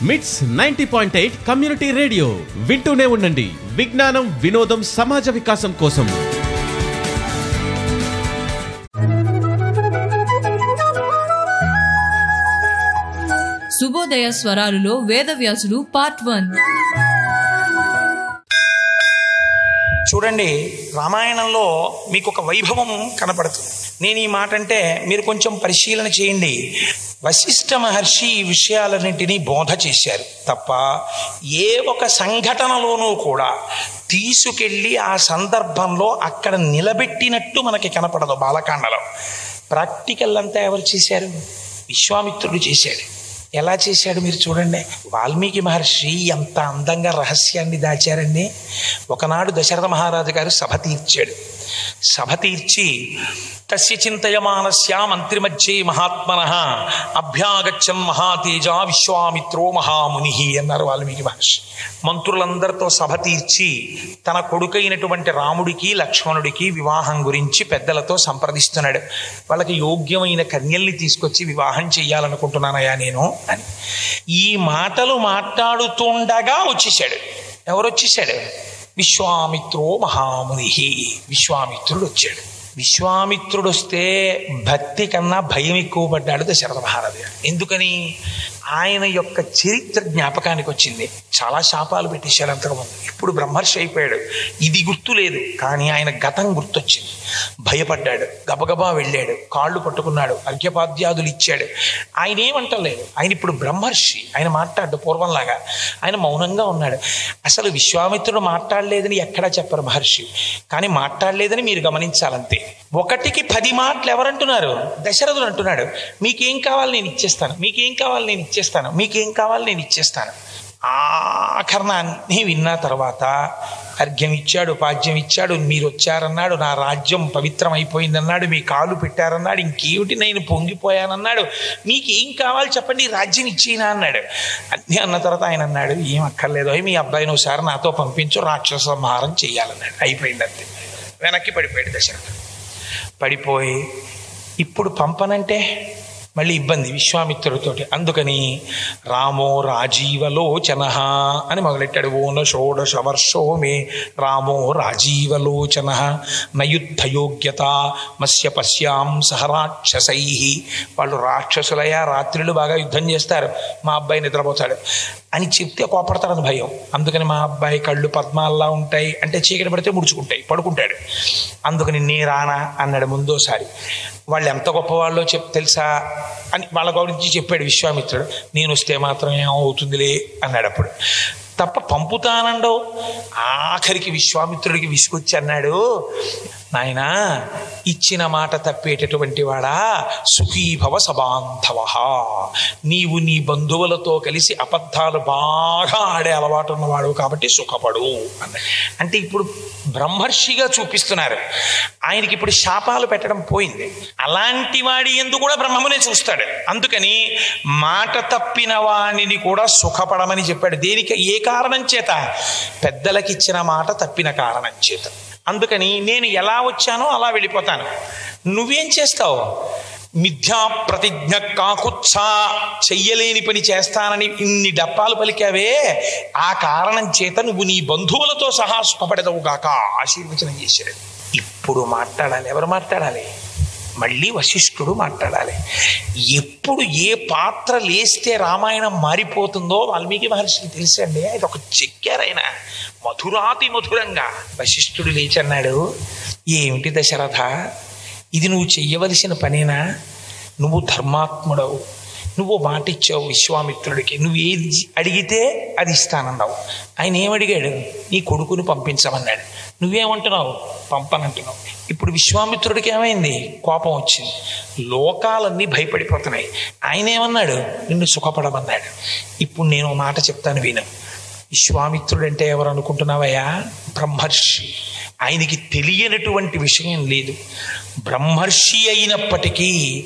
మిట్స్ ninety point eight community radio వింటూనే ఉండండి విజ్ఞానం వినోదం సమాజ వికాసం కోసం శుభోదయ స్వరాలులో వేదవ్యాసుడు పార్ట్ వన్ చూడండి రామాయణంలో మీకు ఒక వైభవం కనపడుతుంది నేను ఈ మాట అంటే మీరు కొంచెం పరిశీలన చేయండి వశిష్ఠ మహర్షి ఈ విషయాలన్నింటినీ బోధ చేశారు తప్ప ఏ ఒక సంఘటనలోనూ కూడా తీసుకెళ్ళి ఆ సందర్భంలో అక్కడ నిలబెట్టినట్టు మనకి కనపడదు బాలకాండలో ప్రాక్టికల్ అంతా ఎవరు చేశారు విశ్వామిత్రుడు చేశాడు ఎలా చేశాడు మీరు చూడండి వాల్మీకి మహర్షి ఎంత అందంగా రహస్యాన్ని దాచారండి ఒకనాడు దశరథ మహారాజు గారు సభ తీర్చాడు సభ తీర్చి తస్య చింతయమానస్య మంత్రిమధ్యే మహాత్మన అభ్యాగచ్చన్ మహాతేజ విశ్వామిత్రో మహాముని అన్నారు వాల్మీకి మహర్షి మంత్రులందరితో సభ తీర్చి తన కొడుకైనటువంటి రాముడికి లక్ష్మణుడికి వివాహం గురించి పెద్దలతో సంప్రదిస్తున్నాడు వాళ్ళకి యోగ్యమైన కన్యల్ని తీసుకొచ్చి వివాహం చెయ్యాలనుకుంటున్నానయ్యా నేను అని ఈ మాటలు మాట్లాడుతుండగా వచ్చేసాడు ఎవరు వచ్చేసాడు విశ్వామిత్రో మహాముని విశ్వామిత్రుడు వచ్చాడు విశ్వామిత్రుడు వస్తే భక్తి కన్నా భయం ఎక్కువ పడ్డాడు దశరథ మహారాజు గారు ఎందుకని ఆయన యొక్క చరిత్ర జ్ఞాపకానికి వచ్చింది చాలా శాపాలు పెట్టేశాడు అంతకుముందు ఇప్పుడు బ్రహ్మర్షి అయిపోయాడు ఇది గుర్తు లేదు కానీ ఆయన గతం గుర్తొచ్చింది భయపడ్డాడు గబగబా వెళ్ళాడు కాళ్ళు పట్టుకున్నాడు అర్ఘ్యపాద్యాదులు ఇచ్చాడు ఆయన ఏమంటలేదు ఆయన ఇప్పుడు బ్రహ్మర్షి ఆయన మాట్లాడు పూర్వంలాగా ఆయన మౌనంగా ఉన్నాడు అసలు విశ్వామిత్రుడు మాట్లాడలేదని ఎక్కడా చెప్పరు మహర్షి కానీ మాట్లాడలేదని మీరు గమనించాలంతే ఒకటికి పది మాటలు ఎవరంటున్నారు దశరథుడు అంటున్నాడు మీకేం కావాలి నేను ఇచ్చేస్తాను మీకేం కావాలి నేను ఇచ్చేస్తాను మీకేం కావాలి నేను ఇచ్చేస్తాను ఆఖరణ అన్నీ విన్న తర్వాత అర్ఘ్యం ఇచ్చాడు పాద్యం ఇచ్చాడు మీరు వచ్చారన్నాడు నా రాజ్యం పవిత్రం అయిపోయిందన్నాడు మీ కాలు పెట్టారన్నాడు ఇంకేమిటి నేను పొంగిపోయానన్నాడు మీకు ఏం కావాలి చెప్పండి ఈ రాజ్యం ఇచ్చేనా అన్నాడు అన్నీ అన్న తర్వాత ఆయన అన్నాడు ఏం అక్కర్లేదు అయి మీ అబ్బాయిని ఒకసారి నాతో పంపించు రాక్షస సంహారం చేయాలన్నాడు అయిపోయింది అంతే వెనక్కి పడిపోయాడు దశరథుడు పడిపోయి ఇప్పుడు పంపనంటే మళ్ళీ ఇబ్బంది విశ్వామిత్రుడితోటి అందుకని రామో రాజీవలోచన అని మొదలెట్టాడు ఓన షోడశ వర్షో మే రామో రాజీవలోచన నయుద్ధయోగ్యత మత్స్య పశ్యాం సహ రాక్షసై వాళ్ళు రాక్షసులయ్యా రాత్రులు బాగా యుద్ధం చేస్తారు మా అబ్బాయి నిద్రపోతాడు అని చెప్తే కోపడతాడని భయం అందుకని మా అబ్బాయి కళ్ళు పద్మాల్లా ఉంటాయి అంటే చీకటి పడితే ముడుచుకుంటాయి పడుకుంటాడు అందుకని నే రానా అన్నాడు ముందోసారి వాళ్ళు ఎంత గొప్పవాళ్ళో చెప్ తెలుసా అని వాళ్ళ గురించి చెప్పాడు విశ్వామిత్రుడు నేను వస్తే మాత్రం ఏమవుతుందిలే అన్నాడు అప్పుడు తప్ప పంపుతానండో ఆఖరికి విశ్వామిత్రుడికి విసుకొచ్చి అన్నాడు నాయనా ఇచ్చిన మాట తప్పేటటువంటి వాడా సుఖీభవ సబాంధవ నీవు నీ బంధువులతో కలిసి అబద్ధాలు బాగా ఆడే అలవాటు ఉన్నవాడు కాబట్టి సుఖపడు అన్నాడు అంటే ఇప్పుడు బ్రహ్మర్షిగా చూపిస్తున్నారు ఆయనకి ఇప్పుడు శాపాలు పెట్టడం పోయింది అలాంటి వాడి ఎందు కూడా బ్రహ్మమునే చూస్తాడు అందుకని మాట తప్పిన వాణిని కూడా సుఖపడమని చెప్పాడు దేనికి ఏ కారణం చేత పెద్దలకిచ్చిన మాట తప్పిన కారణం చేత అందుకని నేను ఎలా వచ్చానో అలా వెళ్ళిపోతాను నువ్వేం చేస్తావు మిథ్యా ప్రతిజ్ఞ కాకుచ్చా చెయ్యలేని పని చేస్తానని ఇన్ని డప్పాలు పలికావే ఆ కారణం చేత నువ్వు నీ బంధువులతో సహా సుఖపడదవు గాక ఆశీర్వచనం చేశాడు ఇప్పుడు మాట్లాడాలి ఎవరు మాట్లాడాలి మళ్ళీ వశిష్ఠుడు మాట్లాడాలి ఎప్పుడు ఏ పాత్ర లేస్తే రామాయణం మారిపోతుందో వాల్మీకి మహర్షికి తెలుసండి అది ఒక చెక్కారైనా మధురాతి మధురంగా వశిష్ఠుడు లేచన్నాడు ఏమిటి దశరథ ఇది నువ్వు చెయ్యవలసిన పనేనా నువ్వు ధర్మాత్ముడవు నువ్వు మాట ఇచ్చావు విశ్వామిత్రుడికి నువ్వు ఏది అడిగితే అది ఇస్తానన్నావు ఆయన ఏమడిగాడు నీ కొడుకుని పంపించమన్నాడు నువ్వేమంటున్నావు పంపనంటున్నావు ఇప్పుడు విశ్వామిత్రుడికి ఏమైంది కోపం వచ్చింది లోకాలన్నీ భయపడిపోతున్నాయి ఆయన ఏమన్నాడు నిన్ను సుఖపడమన్నాడు ఇప్పుడు నేను ఓ మాట చెప్తాను విను విశ్వామిత్రుడు అంటే ఎవరు అనుకుంటున్నావయ్యా బ్రహ్మర్షి ఆయనకి తెలియనటువంటి విషయం లేదు బ్రహ్మర్షి అయినప్పటికీ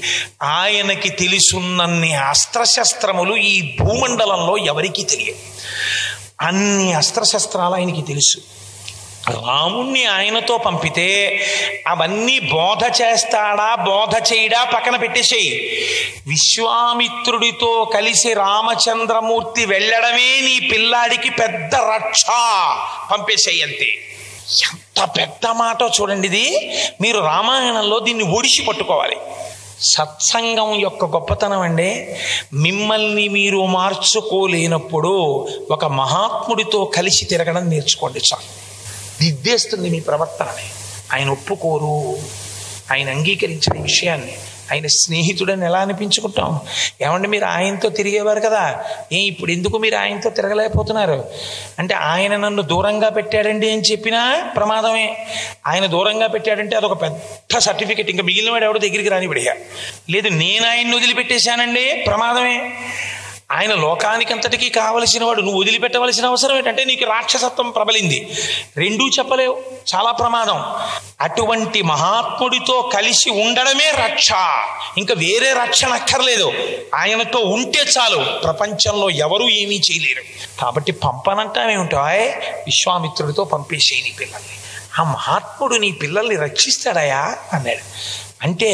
ఆయనకి తెలుసున్నన్ని అస్త్రశస్త్రములు ఈ భూమండలంలో ఎవరికీ తెలియదు అన్ని అస్త్రశస్త్రాలు ఆయనకి తెలుసు రాముణ్ణి ఆయనతో పంపితే అవన్నీ బోధ చేస్తాడా బోధ చేయడా పక్కన పెట్టేసేయి విశ్వామిత్రుడితో కలిసి రామచంద్రమూర్తి వెళ్ళడమే నీ పిల్లాడికి పెద్ద రక్ష పంపేసేయి అంతే ఎంత పెద్ద మాట చూడండి ఇది మీరు రామాయణంలో దీన్ని ఒడిసి పట్టుకోవాలి సత్సంగం యొక్క గొప్పతనం అండి మిమ్మల్ని మీరు మార్చుకోలేనప్పుడు ఒక మహాత్ముడితో కలిసి తిరగడం నేర్చుకోండి చాలు దిద్దేస్తుంది మీ ప్రవర్తనని ఆయన ఒప్పుకోరు ఆయన అంగీకరించిన విషయాన్ని ఆయన స్నేహితుడని ఎలా అనిపించుకుంటాం ఏమంటే మీరు ఆయనతో తిరిగేవారు కదా ఏ ఇప్పుడు ఎందుకు మీరు ఆయనతో తిరగలేకపోతున్నారు అంటే ఆయన నన్ను దూరంగా పెట్టాడండి అని చెప్పినా ప్రమాదమే ఆయన దూరంగా పెట్టాడంటే అదొక పెద్ద సర్టిఫికెట్ ఇంకా మిగిలిన వాడు ఎవడో దగ్గరికి రానివిడయ్యా లేదు నేను ఆయన్ని వదిలిపెట్టేశానండి ప్రమాదమే ఆయన లోకానికి అంతటికీ కావలసిన వాడు నువ్వు వదిలిపెట్టవలసిన అవసరం ఏంటంటే నీకు రాక్షసత్వం ప్రబలింది రెండూ చెప్పలేవు చాలా ప్రమాదం అటువంటి మహాత్ముడితో కలిసి ఉండడమే రక్ష ఇంకా వేరే రక్షణ అక్కర్లేదు ఆయనతో ఉంటే చాలు ప్రపంచంలో ఎవరూ ఏమీ చేయలేరు కాబట్టి పంపనంటావేమిటాయ్ విశ్వామిత్రుడితో పంపేసేయి నీ పిల్లల్ని ఆ మహాత్ముడు నీ పిల్లల్ని రక్షిస్తాడయా అన్నాడు అంటే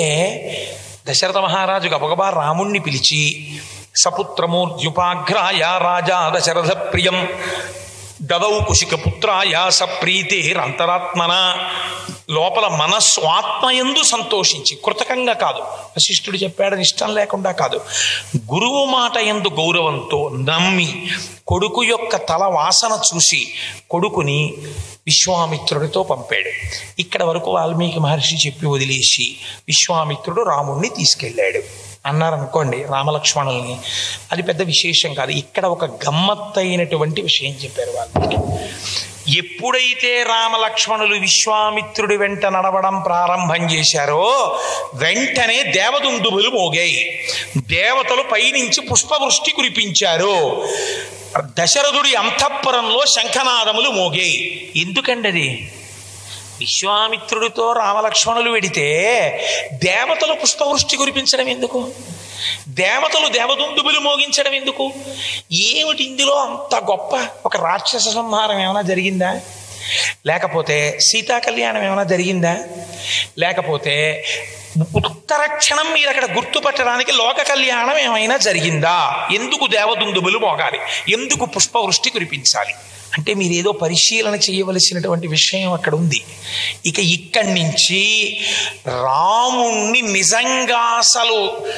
దశరథ మహారాజు గబగబా రాముణ్ణి పిలిచి సపుత్రమూర్ధ్యుపాఘ్రాయ రాజా దశరథ ప్రియం దదౌ కుశిక పుత్రాయ సప్రీతిరంతరాత్మన లోపల మనస్సు ఆత్మయందు సంతోషించి కృతకంగా కాదు వశిష్ఠుడు చెప్పాడని ఇష్టం లేకుండా కాదు గురువు మాట ఎందు గౌరవంతో నమ్మి కొడుకు యొక్క తల వాసన చూసి కొడుకుని విశ్వామిత్రుడితో పంపాడు ఇక్కడ వరకు వాల్మీకి మహర్షి చెప్పి వదిలేసి విశ్వామిత్రుడు రాముణ్ణి తీసుకెళ్ళాడు అన్నారనుకోండి రామలక్ష్మణుల్ని అది పెద్ద విశేషం కాదు ఇక్కడ ఒక గమ్మత్తైనటువంటి విషయం చెప్పారు వాళ్ళకి ఎప్పుడైతే రామలక్ష్మణులు విశ్వామిత్రుడి వెంట నడవడం ప్రారంభం చేశారో వెంటనే దేవదుందుబులు మోగాయి దేవతలు పైనుంచి పుష్పవృష్టి కురిపించారు దశరథుడి అంతఃపురంలో శంఖనాదములు మోగాయి ఎందుకండి అది విశ్వామిత్రుడితో రామలక్ష్మణులు వెడితే దేవతలు పుష్పవృష్టి కురిపించడం ఎందుకు దేవతలు దేవదుందుబులు మోగించడం ఎందుకు ఏమిటి ఇందులో అంత గొప్ప ఒక రాక్షస సంహారం ఏమైనా జరిగిందా లేకపోతే సీతా కళ్యాణం ఏమైనా జరిగిందా లేకపోతే ఉత్తర క్షణం మీరు అక్కడ గుర్తుపట్టడానికి లోక కళ్యాణం ఏమైనా జరిగిందా ఎందుకు దేవదుందుబులు మోగాలి ఎందుకు పుష్పవృష్టి కురిపించాలి అంటే మీరు ఏదో పరిశీలన చేయవలసినటువంటి విషయం అక్కడ ఉంది ఇక ఇక్కడి నుంచి రాముణ్ణి నిజంగా అసలు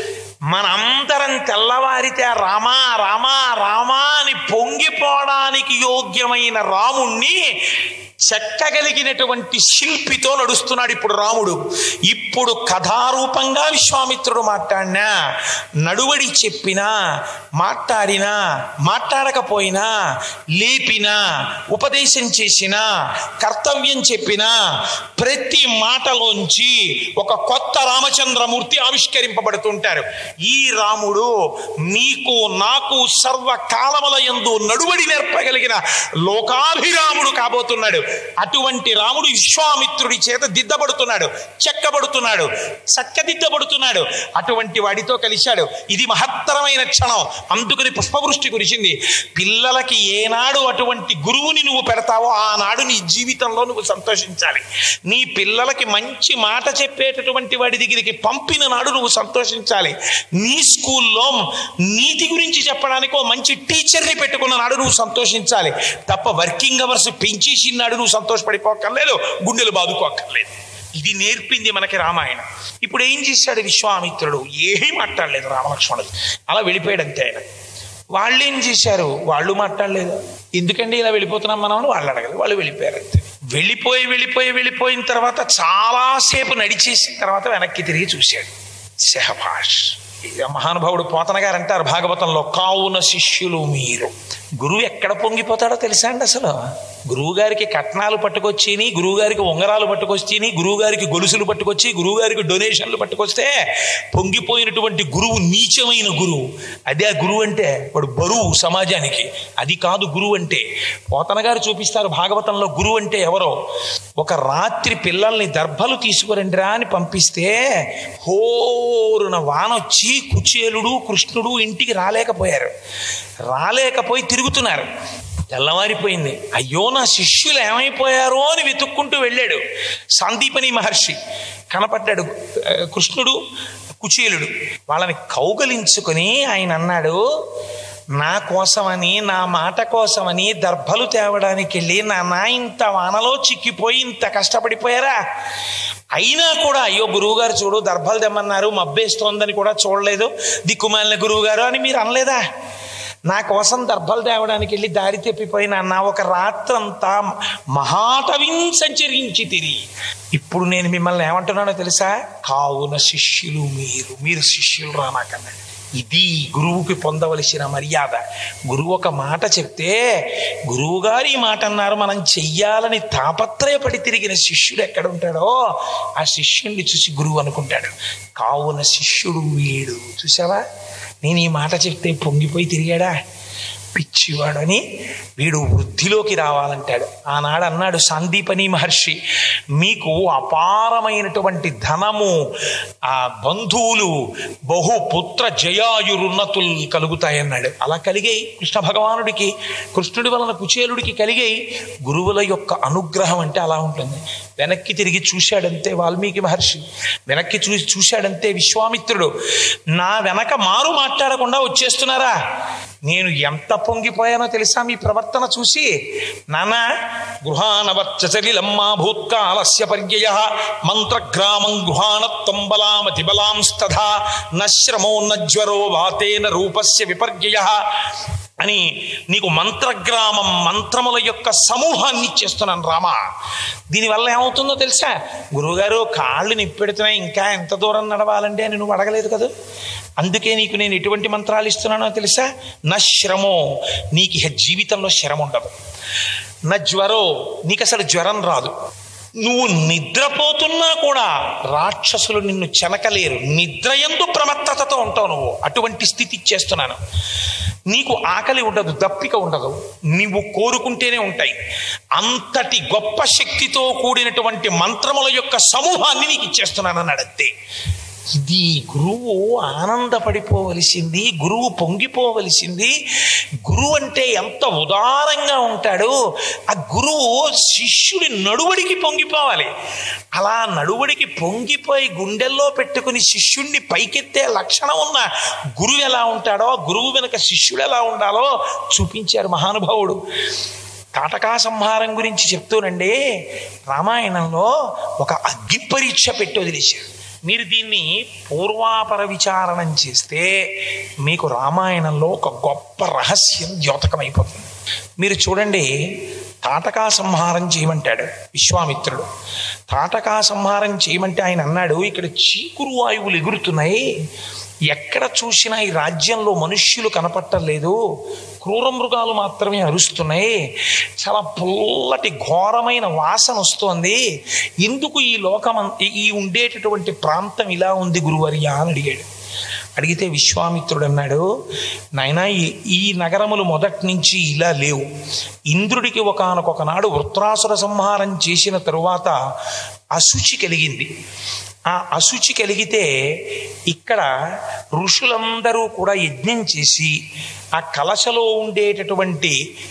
మనందరం తెల్లవారితే రామా రామా రామా అని పొంగిపోవడానికి యోగ్యమైన రాముణ్ణి చెక్కగలిగినటువంటి శిల్పితో నడుస్తున్నాడు ఇప్పుడు రాముడు ఇప్పుడు కథారూపంగా విశ్వామిత్రుడు మాట్లాడినా నడువడి చెప్పినా మాట్లాడినా మాట్లాడకపోయినా లేపినా ఉపదేశం చేసినా కర్తవ్యం చెప్పినా ప్రతి మాటలోంచి ఒక కొత్త రామచంద్రమూర్తి ఆవిష్కరింపబడుతుంటారు ఈ రాముడు మీకు నాకు సర్వకాలముల యందు నడువడి నేర్పగలిగిన లోకాభిరాముడు కాబోతున్నాడు అటువంటి రాముడు విశ్వామిత్రుడి చేత దిద్దబడుతున్నాడు చెక్కబడుతున్నాడు చక్కదిద్దబడుతున్నాడు అటువంటి వాడితో కలిశాడు ఇది మహత్తరమైన క్షణం అందుకని పుష్పవృష్టి కురిసింది పిల్లలకి ఏనాడు అటువంటి గురువుని నువ్వు పెడతావో ఆనాడు నీ జీవితంలో నువ్వు సంతోషించాలి నీ పిల్లలకి మంచి మాట చెప్పేటటువంటి వాడి దగ్గరికి పంపిన నాడు నువ్వు సంతోషించాలి నీ స్కూల్లో నీతి గురించి చెప్పడానికి ఓ మంచి టీచర్ని పెట్టుకున్న నాడు నువ్వు సంతోషించాలి తప్ప వర్కింగ్ అవర్స్ పెంచేసిన నాడు నువ్వు సంతోషపడిపోక్కర్లేదు గుండెలు బాదుకోక్కర్లేదు ఇది నేర్పింది మనకి రామాయణం ఇప్పుడు ఏం చేశాడు విశ్వామిత్రుడు ఏమీ మాట్లాడలేదు రామలక్ష్మణుడు అలా వెళ్ళిపోయాడు అంతే ఆయన వాళ్ళు ఏం చేశారు వాళ్ళు మాట్లాడలేదు ఎందుకండి ఇలా వెళ్ళిపోతున్నాం మనం అని వాళ్ళు అడగలేదు వాళ్ళు వెళ్ళిపోయారు అంతే వెళ్ళిపోయి వెళ్ళిపోయి వెళ్ళిపోయిన తర్వాత చాలాసేపు నడిచేసిన తర్వాత వెనక్కి తిరిగి చూశాడు శహభాష్ ఇక మహానుభావుడు పోతన గారు అంటారు భాగవతంలో కావున శిష్యులు మీరు గురువు ఎక్కడ పొంగిపోతాడో తెలుసా అండి అసలు గురువు గారికి కట్నాలు పట్టుకొచ్చిని గురువు గారికి ఉంగరాలు పట్టుకొచ్చిని గురువు గారికి గొలుసులు పట్టుకొచ్చి గురువు గారికి డొనేషన్లు పట్టుకొస్తే పొంగిపోయినటువంటి గురువు నీచమైన గురువు అదే ఆ గురువు అంటే వాడు బరువు సమాజానికి అది కాదు గురువు అంటే పోతన గారు చూపిస్తారు భాగవతంలో గురువు అంటే ఎవరో ఒక రాత్రి పిల్లల్ని దర్భలు తీసుకురండిరా అని పంపిస్తే హోరున వానొచ్చి కుచేలుడు కృష్ణుడు ఇంటికి రాలేకపోయారు రాలేకపోయి తిరుగుతున్నారు తెల్లవారిపోయింది అయ్యో నా శిష్యులు ఏమైపోయారో అని వెతుక్కుంటూ వెళ్ళాడు సందీపని మహర్షి కనపడ్డాడు ఆ, కృష్ణుడు కుచేలుడు వాళ్ళని కౌగలించుకొని ఆయన అన్నాడు నా కోసమని నా మాట కోసమని దర్భలు తేవడానికి వెళ్ళి నా నా ఇంత వానలో చిక్కిపోయి ఇంత కష్టపడిపోయారా అయినా కూడా అయ్యో గురువుగారు చూడు దర్భలు తెమ్మన్నారు మబ్బేస్తోందని కూడా చూడలేదు దిక్కుమాలిన గురువుగారు అని మీరు అనలేదా నా కోసం దర్భలు తేవడానికి వెళ్ళి దారి తెప్పిపోయిన నా ఒక రాత్రంతా మహాటవిం సంచరించి తిరిగి ఇప్పుడు నేను మిమ్మల్ని ఏమంటున్నానో తెలుసా కావున శిష్యులు మీరు మీరు శిష్యులు రా నాకన్నాడు ఇది గురువుకి పొందవలసిన మర్యాద గురువు ఒక మాట చెప్తే గురువు గారు ఈ మాట అన్నారు మనం చెయ్యాలని తాపత్రయపడి తిరిగిన శిష్యుడు ఎక్కడ ఉంటాడో ఆ శిష్యుణ్ణి చూసి గురువు అనుకుంటాడు కావున శిష్యుడు వీడు చూసావా నేను ఈ మాట చెప్తే పొంగిపోయి తిరిగాడా పిచ్చివాడని వీడు వృద్ధిలోకి రావాలంటాడు ఆనాడు అన్నాడు సందీపని మహర్షి మీకు అపారమైనటువంటి ధనము ఆ బంధువులు బహు పుత్ర జయాయురున్నతులు కలుగుతాయన్నాడు అలా కలిగాయి కృష్ణ భగవానుడికి కృష్ణుడి వలన కుచేలుడికి కలిగాయి గురువుల యొక్క అనుగ్రహం అంటే అలా ఉంటుంది వెనక్కి తిరిగి చూశాడంతే వాల్మీకి మహర్షి వెనక్కి చూసి చూశాడంతే విశ్వామిత్రుడు నా వెనక మారు మాట్లాడకుండా వచ్చేస్తున్నారా నేను ఎంత పొంగిపోయానో తెలుసా మీ ప్రవర్తన చూసి నాన్న గృహానవర్చసలిలమ్మా భూత్కాలస్య పర్యయ మంత్రగ్రామం గృహాణత్వం బలామతి బలాంస్తథా నశ్రమో నజ్వరో వాతేన రూపస్య విపర్యయ అని నీకు మంత్రగ్రామం మంత్రముల యొక్క సమూహాన్ని ఇచ్చేస్తున్నాను రామా దీనివల్ల ఏమవుతుందో తెలుసా గురువుగారు కాళ్ళు నిప్పెడుతున్నాయి ఇంకా ఎంత దూరం నడవాలంటే అని నువ్వు అడగలేదు కదా అందుకే నీకు నేను ఎటువంటి మంత్రాలు ఇస్తున్నానో తెలుసా నా శ్రమో నీకు ఇహ జీవితంలో శ్రమ ఉండదు నా జ్వరో నీకు అసలు జ్వరం రాదు నువ్వు నిద్రపోతున్నా కూడా రాక్షసులు నిన్ను చెనకలేరు నిద్రయందు ప్రమత్తతతో ఉంటావు నువ్వు అటువంటి స్థితి ఇచ్చేస్తున్నాను నీకు ఆకలి ఉండదు దప్పిక ఉండదు నువ్వు కోరుకుంటేనే ఉంటాయి అంతటి గొప్ప శక్తితో కూడినటువంటి మంత్రముల యొక్క సమూహాన్ని నీకు ఇచ్చేస్తున్నానన్నాడు అంతే ఇది గురువు ఆనందపడిపోవలసింది గురువు పొంగిపోవలసింది గురువు అంటే ఎంత ఉదారంగా ఉంటాడు ఆ గురువు శిష్యుడి నడువడికి పొంగిపోవాలి అలా నడువడికి పొంగిపోయి గుండెల్లో పెట్టుకుని శిష్యుణ్ణి పైకెత్తే లక్షణం ఉన్న గురువు ఎలా ఉంటాడో గురువు వెనుక శిష్యుడు ఎలా ఉండాలో చూపించారు మహానుభావుడు తాటకా సంహారం గురించి చెప్తూనండి రామాయణంలో ఒక అగ్ని పరీక్ష పెట్టి వదిలేశారు మీరు దీన్ని పూర్వాపర విచారణం చేస్తే మీకు రామాయణంలో ఒక గొప్ప రహస్యం ద్యోతకమైపోతుంది మీరు చూడండి తాటకా సంహారం చేయమంటాడు విశ్వామిత్రుడు తాటకా సంహారం చేయమంటే ఆయన అన్నాడు ఇక్కడ చీకురు వాయువులు ఎగురుతున్నాయి ఎక్కడ చూసినా ఈ రాజ్యంలో మనుష్యులు కనపట్టలేదు క్రూర మృగాలు మాత్రమే అరుస్తున్నాయి చాలా పుల్లటి ఘోరమైన వాసన వస్తోంది ఎందుకు ఈ లోకం ఈ ఉండేటటువంటి ప్రాంతం ఇలా ఉంది గురువర్య అని అడిగాడు అడిగితే విశ్వామిత్రుడు అన్నాడు నాయనా ఈ ఈ నగరములు మొదటి నుంచి ఇలా లేవు ఇంద్రుడికి ఒకనొక నాడు వృత్రాసుర సంహారం చేసిన తరువాత అశుచి కలిగింది ఆ అశుచి కలిగితే ఇక్కడ ఋషులందరూ కూడా యజ్ఞం చేసి ఆ కలశలో ఉండేటటువంటి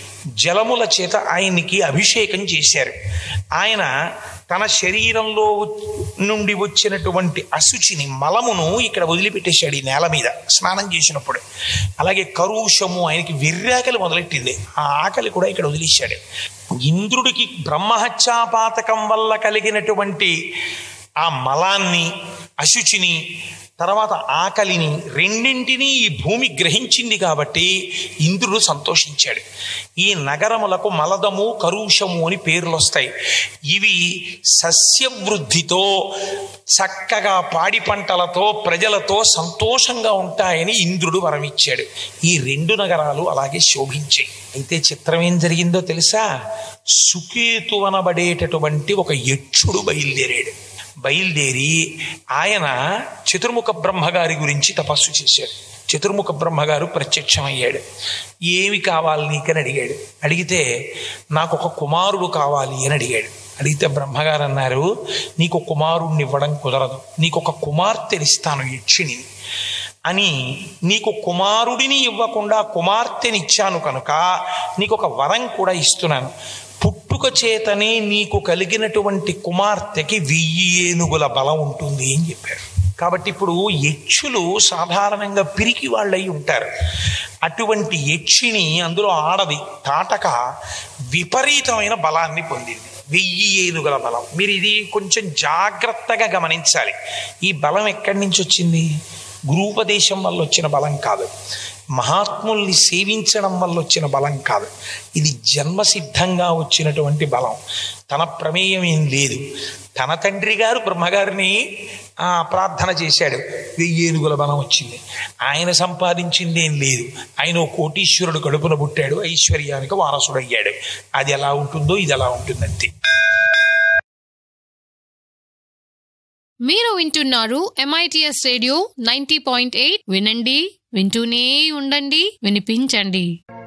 జలముల చేత ఆయనకి అభిషేకం చేశారు ఆయన తన శరీరంలో నుండి వచ్చినటువంటి అశుచిని మలమును ఇక్కడ వదిలిపెట్టేశాడు ఈ నేల మీద స్నానం చేసినప్పుడు అలాగే కరుషము ఆయనకి విర్రాకలి మొదలెట్టింది ఆ ఆకలి కూడా ఇక్కడ వదిలేశాడు ఇంద్రుడికి బ్రహ్మహత్యాపాతకం వల్ల కలిగినటువంటి ఆ మలాన్ని అశుచిని తర్వాత ఆకలిని రెండింటినీ ఈ భూమి గ్రహించింది కాబట్టి ఇంద్రుడు సంతోషించాడు ఈ నగరములకు మలదము కరుషము అని పేర్లు వస్తాయి ఇవి సస్యవృద్ధితో చక్కగా పాడి పంటలతో ప్రజలతో సంతోషంగా ఉంటాయని ఇంద్రుడు వరమిచ్చాడు ఈ రెండు నగరాలు అలాగే శోభించాయి అయితే చిత్రం ఏం జరిగిందో తెలుసా సుకేతు అనబడేటటువంటి ఒక యక్షుడు బయలుదేరాడు బయలుదేరి ఆయన చతుర్ముఖ బ్రహ్మగారి గురించి తపస్సు చేశాడు చతుర్ముఖ బ్రహ్మగారు ప్రత్యక్షమయ్యాడు ఏమి కావాలి నీకని అడిగాడు అడిగితే నాకు ఒక కుమారుడు కావాలి అని అడిగాడు అడిగితే బ్రహ్మగారు అన్నారు నీకు కుమారుణ్ణి ఇవ్వడం కుదరదు నీకు ఒక కుమార్తెనిస్తాను యక్షిణిని అని నీకు కుమారుడిని ఇవ్వకుండా కుమార్తెనిచ్చాను కనుక నీకు ఒక వరం కూడా ఇస్తున్నాను పుట్టుక చేతనే నీకు కలిగినటువంటి కుమార్తెకి వెయ్యి ఏనుగుల బలం ఉంటుంది అని చెప్పారు కాబట్టి ఇప్పుడు యక్షులు సాధారణంగా పిరికి వాళ్ళై ఉంటారు అటువంటి యక్షిని అందులో ఆడది తాటక విపరీతమైన బలాన్ని పొందింది వెయ్యి ఏనుగుల బలం మీరు ఇది కొంచెం జాగ్రత్తగా గమనించాలి ఈ బలం ఎక్కడి నుంచి వచ్చింది గురూపదేశం వల్ల వచ్చిన బలం కాదు మహాత్ముల్ని సేవించడం వల్ల వచ్చిన బలం కాదు ఇది జన్మసిద్ధంగా వచ్చినటువంటి బలం తన ప్రమేయం ఏం లేదు తన తండ్రి గారు బ్రహ్మగారిని ఆ, ప్రార్థన చేశాడు వెయ్యి ఏనుగుల బలం వచ్చింది ఆయన సంపాదించింది ఏం లేదు ఆయన ఓ కోటీశ్వరుడు కడుపున పుట్టాడు ఐశ్వర్యానికి వారసుడయ్యాడు అది ఎలా ఉంటుందో ఇది ఎలా ఉంటుందంతే మీరు వింటున్నారు MITS radio ninety point eight వినండి వింటూనే ఉండండి వినిపించండి